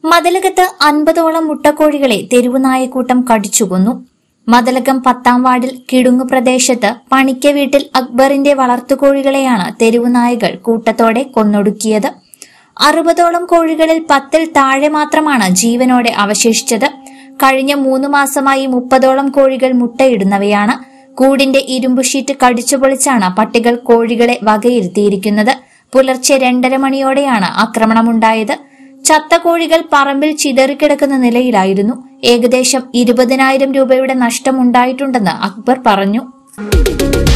മതിലകത്ത് അൻപതോളം മുട്ടക്കോഴികളെ തെരുവുനായക്കൂട്ടം കടിച്ചുകൊന്നു മതിലകം പത്താം വാർഡിൽ കിടുങ്ങു പ്രദേശത്ത് പണിക്ക വീട്ടിൽ അക്ബറിന്റെ വളർത്തുകോഴികളെയാണ് തെരുവുനായകൾ കൂട്ടത്തോടെ കൊന്നൊടുക്കിയത് അറുപതോളം കോഴികളിൽ പത്തിൽ താഴെ മാത്രമാണ് ജീവനോടെ അവശേഷിച്ചത് കഴിഞ്ഞ മൂന്ന് മാസമായി മുപ്പതോളം കോഴികൾ മുട്ടയിടുന്നവയാണ് കൂടിന്റെ ഇരുമ്പ് ഷീറ്റ് കടിച്ചുപൊളിച്ചാണ് പട്ടികൾ കോഴികളെ വകയിരുത്തിയിരിക്കുന്നത് പുലർച്ചെ രണ്ടര മണിയോടെയാണ് ആക്രമണമുണ്ടായത് ചത്ത കോഴികൾ പറമ്പിൽ ചിതറിക്കിടക്കുന്ന നിലയിലായിരുന്നു ഏകദേശം ഇരുപതിനായിരം രൂപയുടെ നഷ്ടമുണ്ടായിട്ടുണ്ടെന്ന് അക്ബർ പറഞ്ഞു